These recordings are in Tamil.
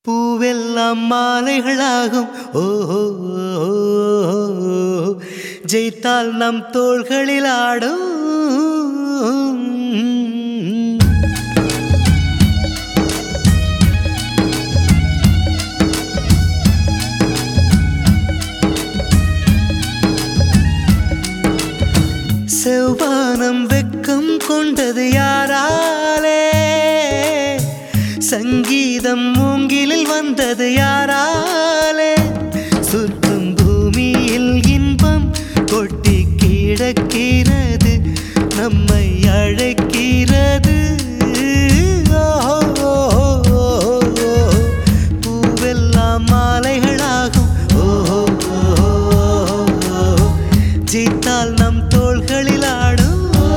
பூவெல்லாம் மாலைகளாகும் ஓ ஜெயித்தால் நம் தோள்களில் ஆடும் செவ்வானம் வெக்கம் கொண்டது யாராலே சங்கீதம் மூங்கிலில் வந்தது யாராலே சுற்றும் பூமியில் இன்பம் கொட்டி கிடக்கிறது நம்மை அழைக்கிறது ஓஹோ, பூவெல்லாம் மாலைகளாகும் ஓஹோ ஜெயித்தால் நம் தோள்களில் ஆடும்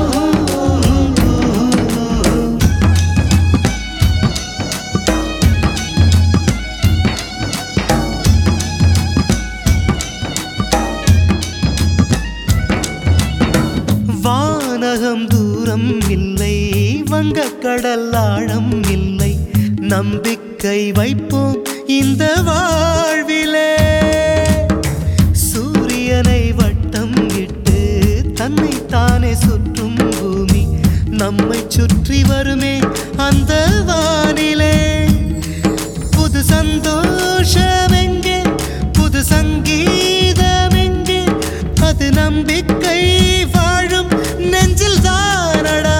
வானகம் தூரம் இல்லை வங்கக்கடல் ஆழம் இல்லை நம்பிக்கை வைப்போம் இந்த வாழ்விலே சூரியனை வட்டம் இட்டு தன்னை தானே சுற்றும் பூமி நம்மை சுற்றி வருமே அந்த வானிலே புது சந்தோஷம் எங்கே புது சங்கீதம் எங்கே அது நம்பிக்கை வாழும் நெஞ்சில் தானடா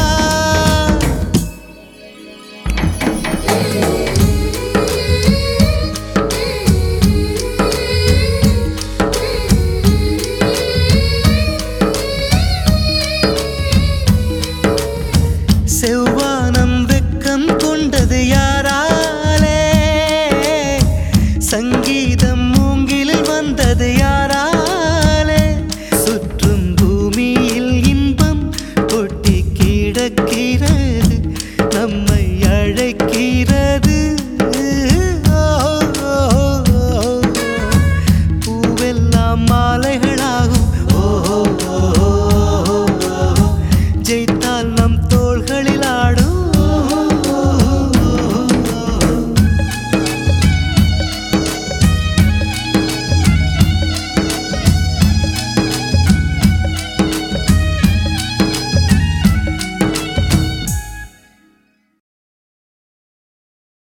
செவ்வானம் வெக்கம் கொண்டது யாராலே சங்கீதம் மூங்கிலில் வந்தது யாராலே சுற்றும் பூமியில் இன்பம் கொட்டி கிடக்கிறது நம்மை அழைக்கிறது